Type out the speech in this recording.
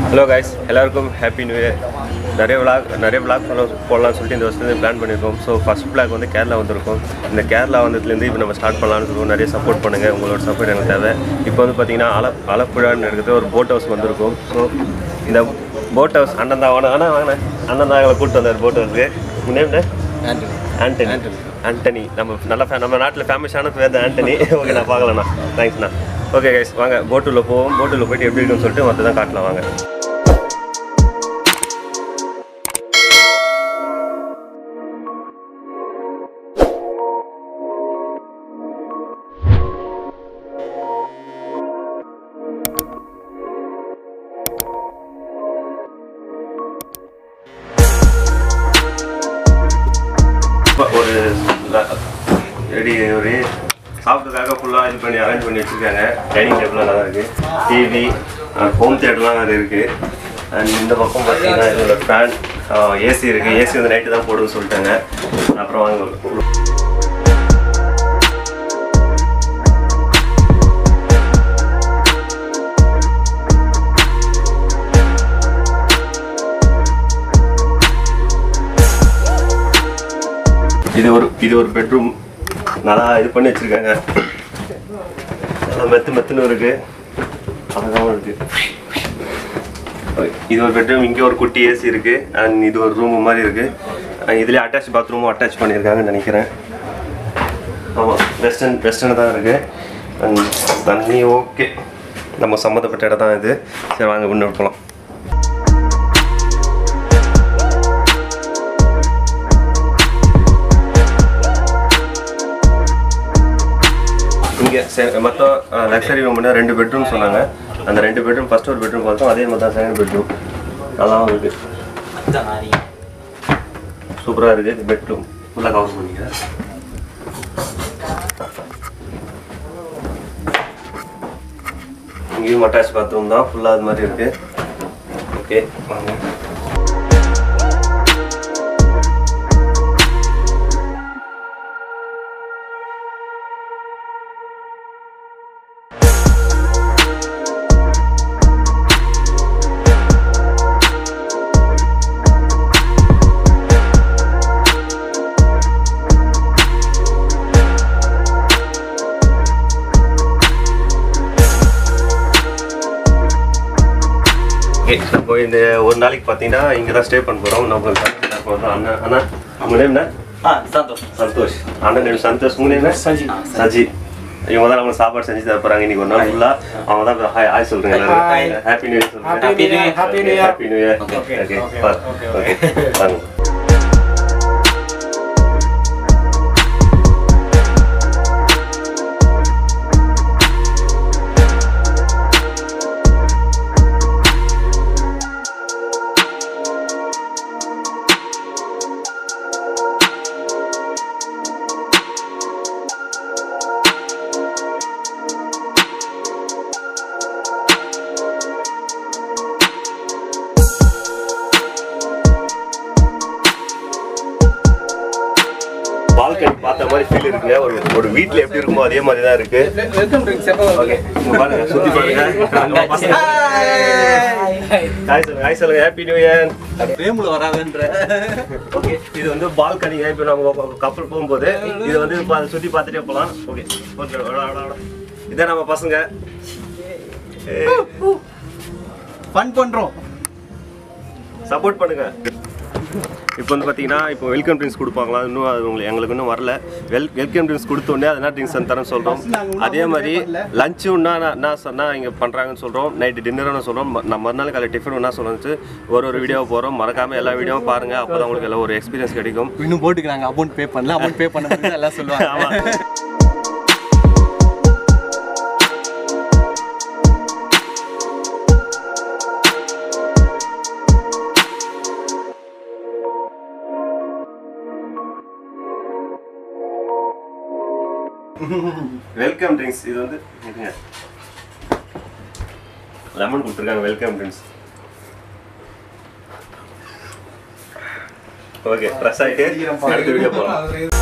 Hello guys எல்லாருக்கும் happy new year நிறைய vlog நிறைய விளாக் பண்ண போடலாம்னு சொல்லிட்டு இந்த வருஷத்துலேருந்து பிளான் பண்ணியிருக்கோம் ஸோ ஃபஸ்ட் பிளாக் வந்து கேரளா வந்திருக்கோம் இந்த கேரளா வந்ததுலேருந்து இப்போ நம்ம ஸ்டார்ட் பண்ணலாம்னு சொல்லுவோம் நிறைய சப்போர்ட் பண்ணுங்கள் உங்களோட சப்போர்ட் எனக்கு தேவை இப்போ வந்து பார்த்தீங்கன்னா அல அலப்புழான்னு இருக்கிறது ஒரு போட் ஹவுஸ் வந்திருக்கும் ஸோ இந்த போட் ஹவுஸ் அண்ணன் தான் வாங்க ஆனால் வாங்கினேன் அண்ணன் தான் எங்களை கூப்பிட்டு வந்தார் போட் ஹவுஸுக்கு முன்னே ஆண்டனி ஆண்டனி நம்ம நல்ல ஃபே நம்ம நாட்டில் ஃபேமஸான பேர் தான் ஆண்டனி ஓகே நான் பார்க்கலண்ணா தேங்க்ஸ்ண்ணா ஓகே கைஸ் வாங்க போட்டுள்ள போவோம் போட்டுள்ள போயிட்டு எப்படி இருக்குன்னு சொல்லிட்டு மற்ற தான் காட்டலாம் வாங்க இப்ப ஒரு ரெடி ஒரு சாப்பிட்றதுக்காக ஃபுல்லாக இது பண்ணி அரேஞ்ச் பண்ணி வச்சுருக்காங்க டைனிங் டேபிள்லாம் நல்லா இருக்குது டிவி ஹோம் தேட்டர்லாம் அது இருக்குது அண்ட் இந்த பக்கம் பார்த்தீங்கன்னா இதோட ஃபேன் ஏசி இருக்குது ஏசி வந்து நைட்டு தான் போடுன்னு சொல்லிட்டாங்க அப்புறம் வாங்க இது ஒரு இது ஒரு பெட்ரூம் நல்லா இது பண்ணி வச்சிருக்காங்க நல்லா மெத்து மெத்துன்னு இருக்கு அழகாகவும் இருக்கு Okay, இது ஒரு பெட்ரூம் இங்கே ஒரு குட்டி ஏசி இருக்கு அண்ட் இது ஒரு ரூம் மாதிரி இருக்கு And இதுலயே அட்டாச் பாத்ரூமும் அட்டாச் பண்ணியிருக்காங்கன்னு நினைக்கிறேன் ஆமாம் வெஸ்டர்ன் வெஸ்டர்ன் தான் இருக்கு அண்ட் தண்ணி ஓகே நம்ம சம்மந்தப்பட்ட இடம் தான் இது சரி வாங்க முன்னோட்டு போகலாம் இங்கே மொத்தம் லக்ஸரி ரூம்னா ரெண்டு பெட்ரூம் சொன்னாங்க அந்த ரெண்டு பெட்ரூம் ஃபர்ஸ்ட் ஒரு பெட்ரூம் பார்த்தோம் அதே மாதிரி தான் செகண்ட் பெட்ரூம் நல்லாவும் இருக்கு சூப்பராக இருக்குது பெட்ரூம் ஃபுல்லாக கவர் பண்ணிங்க இங்கேயும் அட்டாச் பாத்ரூம் தான் ஃபுல்லாக அது மாதிரி இருக்கு ஓகே வாங்க ஓகே இப்போ இந்த ஒரு நாளைக்கு பார்த்தீங்கன்னா இங்கே தான் ஸ்டே பண்ண போகிறோம் நம்ம போகிறோம் அண்ணா அண்ணா உங்கள் நேம் என்ன சந்தோஷ் சந்தோஷ் அண்ணன் நேம் சந்தோஷ் உங்கள் நேம் என்ன சஜி சஜி இவங்க தான் நம்மளுக்கு சாப்பாடு செஞ்சு தர போறாங்க இன்னைக்கு ஒரு நாள் ஃபுல்லா அவங்க தான் ஹாய் ஹாய் சொல்றேங்க எல்லாரும் ஹாப்பி நியூ இயர் சொல்லுங்க Happy New Year. Happy New Year. Happy new year Okay. Okay Okay. Okay okay வாங்க பால்கனி பார்த்த மாதிரி ஃபீல் இருக்குங்க ஒரு ஒரு வீட்ல எப்படி இருக்குமோ அதே மாதிரி தான் இருக்கு வெல்கம் ட்ரிங்க்ஸ் எப்போ ஓகே இங்க பாருங்க சுத்தி பாருங்க நம்ம பசங்க ஹாய் சொல்லுங்க ஹாய் சொல்லுங்க ஹாப்பி நியூ இயர் பிரேமுல வராதுன்ற ஓகே இது வந்து பால்கனிங்க இப்போ நம்ம கப்பல் போகும்போது இது வந்து இப்போ அதை சுற்றி பார்த்துட்டே போகலாம் ஓகே இதான் நம்ம பசங்க ஃபன் பண்றோம் சப்போர்ட் பண்ணுங்க இப்போ வந்து பார்த்தீங்கன்னா இப்போ வெல்கம் ட்ரிங்க்ஸ் கொடுப்பாங்களா இன்னும் அது உங்களுக்கு எங்களுக்கு இன்னும் வரல வெல் வெல்கம் ட்ரிங்க்ஸ் கொடுத்த உடனே அது என்ன ட்ரிங்க்ஸ் தரேன் சொல்கிறோம் அதே மாதிரி லஞ்சு ஒன்றா என்ன சொன்னால் இங்கே பண்ணுறாங்கன்னு சொல்கிறோம் நைட்டு டின்னர்னு சொல்கிறோம் நம்ம மறுநாள் காலை டிஃபன் ஒன்றா சொல்லிச்சு ஒரு ஒரு வீடியோ போகிறோம் மறக்காமல் எல்லா வீடியோவும் பாருங்கள் அப்போ தான் உங்களுக்கு எல்லாம் ஒரு எக்ஸ்பீரியன்ஸ் கிடைக்கும் இன்னும் போட்டுக்கிறாங்க அமௌண்ட் பே பண்ணல அமௌண்ட் பே பண்ண பிறகு எல்லாம் சொல்லுவாங்க ஆமா வெல்கம் ட்ரிங்க்ஸ் இது வந்து லெமன் கொடுத்துருக்காங்க வெல்கம் ட்ரிங்க்ஸ் ஓகே ஃப்ரெஷ் ஆகிட்டு அடுத்த வீடியோ போகலாம்